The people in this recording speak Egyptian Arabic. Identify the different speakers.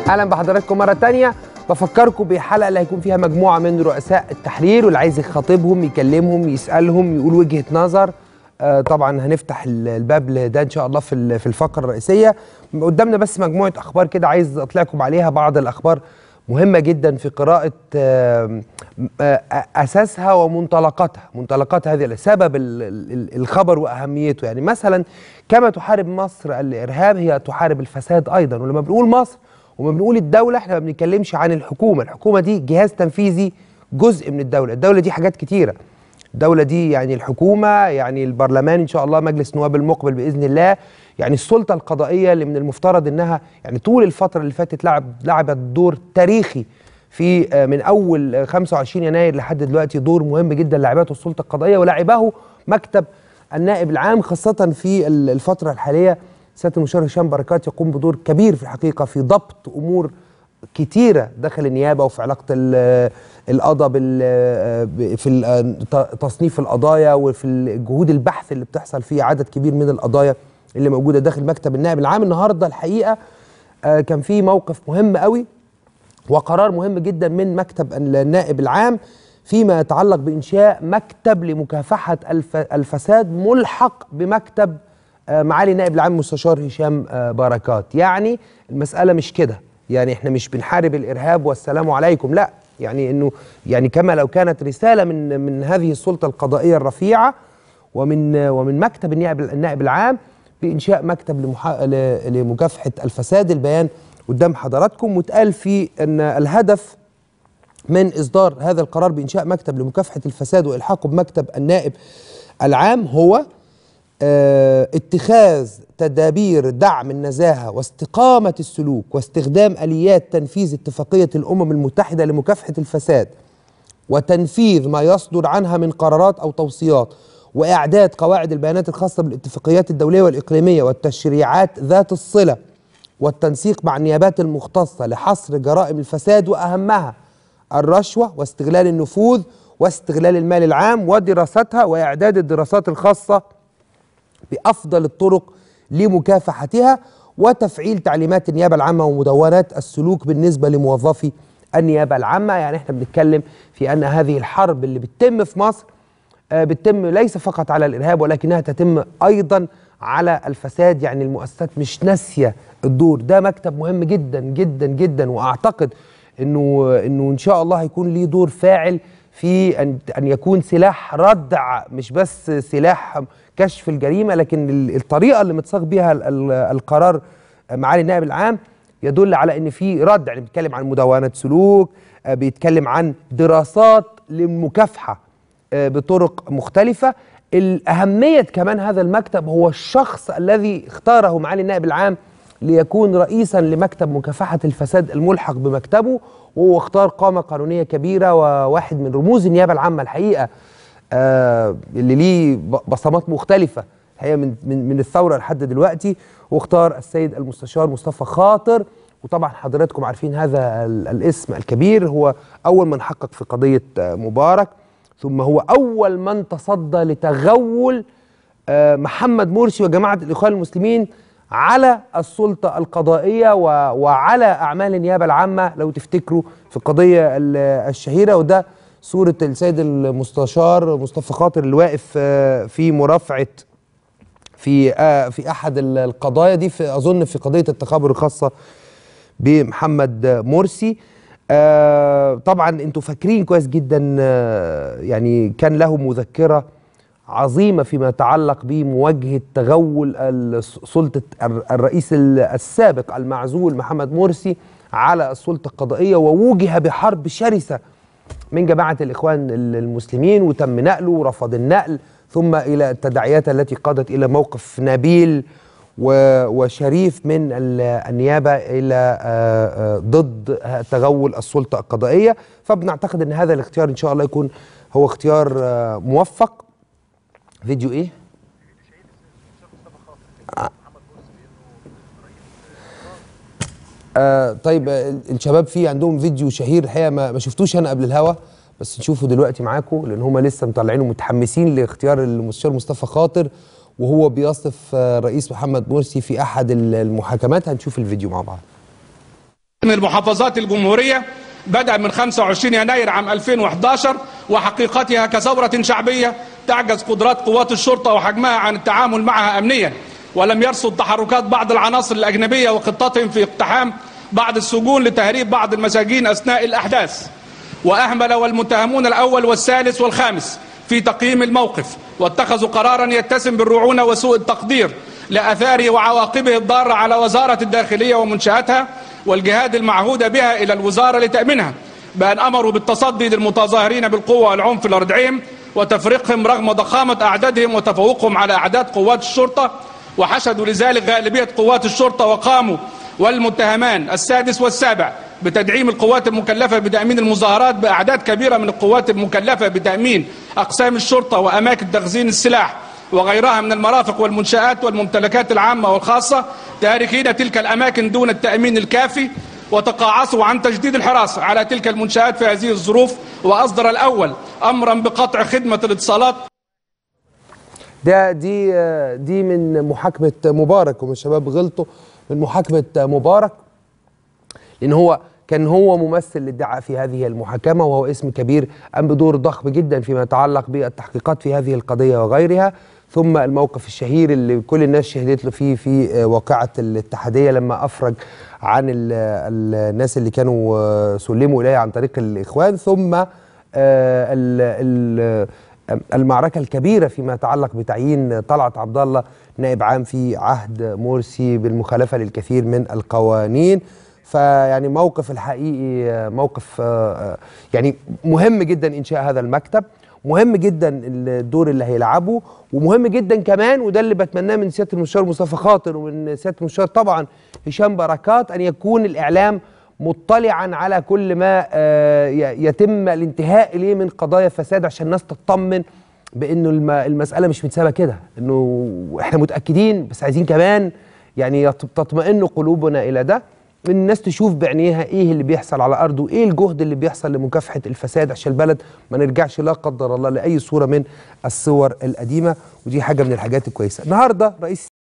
Speaker 1: اهلا بحضراتكم مره تانية بفكركم بحلقه اللي هيكون فيها مجموعه من رؤساء التحرير واللي عايز يخاطبهم يكلمهم يسالهم يقول وجهه نظر آه طبعا هنفتح ال- الباب لده ان شاء الله في ال- في الفقره الرئيسيه قدامنا بس مجموعه اخبار كده عايز اطلعكم عليها بعض الاخبار مهمه جدا في قراءه آه، آه، اساسها ومنطلقاتها منطلقات هذه سبب ال- ال- الخبر واهميته يعني مثلا كما تحارب مصر الارهاب هي تحارب الفساد ايضا ولما بنقول مصر وما بنقول الدولة احنا ما بنتكلمش عن الحكومة الحكومة دي جهاز تنفيذي جزء من الدولة الدولة دي حاجات كتيرة الدولة دي يعني الحكومة يعني البرلمان إن شاء الله مجلس النواب المقبل بإذن الله يعني السلطة القضائية اللي من المفترض إنها يعني طول الفترة اللي فاتت لعب لعبت دور تاريخي في آه، من أول آه، 25 يناير لحد دلوقتي دور مهم جدا لعبته السلطة القضائية ولعبه مكتب النائب العام خاصة في ال- الفترة الحالية سياده المستشار هشام بركات يقوم بدور كبير في الحقيقه في ضبط امور كتيره داخل النيابه وفي علاقه ال- القضاء بال- ب- في ال- ت- تصنيف القضايا وفي ال- جهود البحث اللي بتحصل في عدد كبير من القضايا اللي موجوده داخل مكتب النائب العام النهارده الحقيقه آه، كان في موقف مهم قوي وقرار مهم جدا من مكتب النائب العام فيما يتعلق بإنشاء مكتب لمكافحة الف الفساد ملحق بمكتب آه، معالي نائب العام مستشار هشام آه، بركات يعني المسألة مش كده يعني احنا مش بنحارب الإرهاب والسلام عليكم لا يعني انه يعني كما لو كانت رسالة من من هذه السلطة القضائية الرفيعة ومن ومن مكتب النائب النائب العام بإنشاء مكتب لمحا... ل- لمكافحة الفساد البيان قدام حضراتكم واتقال فيه أن الهدف من إصدار هذا القرار بإنشاء مكتب لمكافحة الفساد وإلحاقه بمكتب النائب العام هو آه، اتخاذ تدابير دعم النزاهة واستقامة السلوك واستخدام آليات تنفيذ اتفاقية الأمم المتحدة لمكافحة الفساد وتنفيذ ما يصدر عنها من قرارات أو توصيات وإعداد قواعد البيانات الخاصة بالاتفاقيات الدولية والإقليمية والتشريعات ذات الصلة والتنسيق مع النيابات المختصة لحصر جرائم الفساد وأهمها الرشوة واستغلال النفوذ واستغلال المال العام ودراستها وإعداد الدراسات الخاصة بأفضل الطرق لمكافحتها وتفعيل تعليمات النيابة العامة ومدونات السلوك بالنسبة لموظفي النيابة العامة يعني احنا بنتكلم في أن هذه الحرب اللي بتتم في مصر آه، بتتم ليس فقط على الإرهاب ولكنها تتم أيضا على الفساد يعني المؤسسات مش ناسية الدور ده مكتب مهم جدا جدا جدا وأعتقد أنه, إنه إن شاء الله هيكون ليه دور فاعل في أن أن يكون سلاح ردع مش بس سلاح كشف الجريمة لكن ال- الطريقة اللي متصاغ بها ال- ال- القرار معالي النائب العام يدل على ان في ردع يعني بيتكلم عن مدونة سلوك آه، بيتكلم عن دراسات للمكافحة آه، بطرق مختلفة الأهمية كمان هذا المكتب هو الشخص الذي اختاره معالي النائب العام ليكون رئيسا لمكتب مكافحة الفساد الملحق بمكتبه وهو اختار قامة قانونية كبيرة وواحد من رموز النيابة العامة الحقيقة آه، اللي ليه ب- بصمات مختلفة هي من من من الثورة لحد دلوقتي واختار السيد المستشار مصطفى خاطر وطبعا حضراتكم عارفين هذا ال- الاسم الكبير هو أول من حقق في قضية آه، مبارك ثم هو أول من تصدى لتغول آه، محمد مرسي وجماعة الإخوان المسلمين على السلطة القضائية و- وعلى أعمال النيابة العامة لو تفتكروا في القضية ال- الشهيرة وده صورة السيد المستشار مصطفى خاطر اللي واقف آه، في مرافعة في آه، في أحد ال- القضايا دي في أظن في قضية التخابر الخاصة بمحمد مرسي آه طبعا انتوا فاكرين كويس جدا آه يعني كان له مذكره عظيمه فيما يتعلق بمواجهه تغول ال- سلطه الر- الرئيس ال- السابق المعزول محمد مرسي على السلطه القضائيه ووجه بحرب شرسه من جماعه الاخوان ال- المسلمين وتم نقله ورفض النقل ثم الى التداعيات التي قادت الى موقف نبيل و- وشريف من ال- النيابه الى آه، آه، ضد تغول السلطه القضائيه فبنعتقد ان هذا الاختيار ان شاء الله يكون هو اختيار آه، موفق فيديو ايه آه طيب آه، الشباب في عندهم فيديو شهير الحقيقه ما, ما شفتوش انا قبل الهوا بس نشوفه دلوقتي معاكم لان هم لسه مطلعينه متحمسين لاختيار المستشار مصطفى خاطر وهو بيصف آه، الرئيس محمد مرسي في احد ال- المحاكمات هنشوف الفيديو مع بعض
Speaker 2: من المحافظات الجمهورية بدأ من 25 يناير عام 2011 وحقيقتها كثورة شعبية تعجز قدرات قوات الشرطة وحجمها عن التعامل معها أمنيا ولم يرصد تحركات بعض العناصر الأجنبية وخطتهم في اقتحام بعض السجون لتهريب بعض المساجين أثناء الأحداث وأهمل والمتهمون الأول والثالث والخامس في تقييم الموقف واتخذوا قرارا يتسم بالرعونة وسوء التقدير لأثاره وعواقبه الضارة على وزارة الداخلية ومنشآتها والجهاد المعهود بها إلى الوزارة لتأمينها بأن أمروا بالتصدي للمتظاهرين بالقوة والعنف لردعهم وتفريقهم رغم ضخامة أعدادهم وتفوقهم على أعداد قوات الشرطة وحشدوا لذلك غالبية قوات الشرطة وقاموا والمتهمان السادس والسابع بتدعيم القوات المكلفة بتأمين المظاهرات بأعداد كبيرة من القوات المكلفة بتأمين أقسام الشرطة وأماكن تخزين السلاح وغيرها من المرافق والمنشآت والممتلكات العامة والخاصة تاركين تلك الأماكن دون التأمين الكافي وتقاعسوا عن تجديد الحراسة على تلك المنشآت في هذه الظروف وأصدر الأول أمرا بقطع خدمة الاتصالات
Speaker 1: ده دي دي من محاكمه مبارك ومن الشباب غلطوا من محاكمه مبارك لان هو كان هو ممثل للدعاء في هذه المحاكمه وهو اسم كبير قام بدور ضخم جدا فيما يتعلق بالتحقيقات في هذه القضيه وغيرها ثم الموقف الشهير اللي كل الناس شهدت له فيه في واقعه الاتحاديه لما افرج عن ال الناس اللي كانوا سلموا اليه عن طريق الاخوان ثم ال ال المعركة الكبيرة فيما يتعلق بتعيين طلعت عبد الله نائب عام في عهد مرسي بالمخالفة للكثير من القوانين فيعني موقف الحقيقي موقف يعني مهم جدا إنشاء هذا المكتب مهم جدا الدور اللي هيلعبه ومهم جدا كمان وده اللي بتمناه من سياده المستشار مصطفى خاطر ومن سياده المستشار طبعا هشام بركات ان يكون الاعلام مطلعا على كل ما يتم الانتهاء اليه من قضايا فساد عشان الناس تطمن بانه المساله مش متسابه كده انه احنا متاكدين بس عايزين كمان يعني تطمئن قلوبنا الى ده ان الناس تشوف بعينيها ايه اللي بيحصل على ارضه وايه الجهد اللي بيحصل لمكافحه الفساد عشان البلد ما نرجعش لا قدر الله لاي صوره من الصور القديمه ودي حاجه من الحاجات الكويسه النهارده رئيس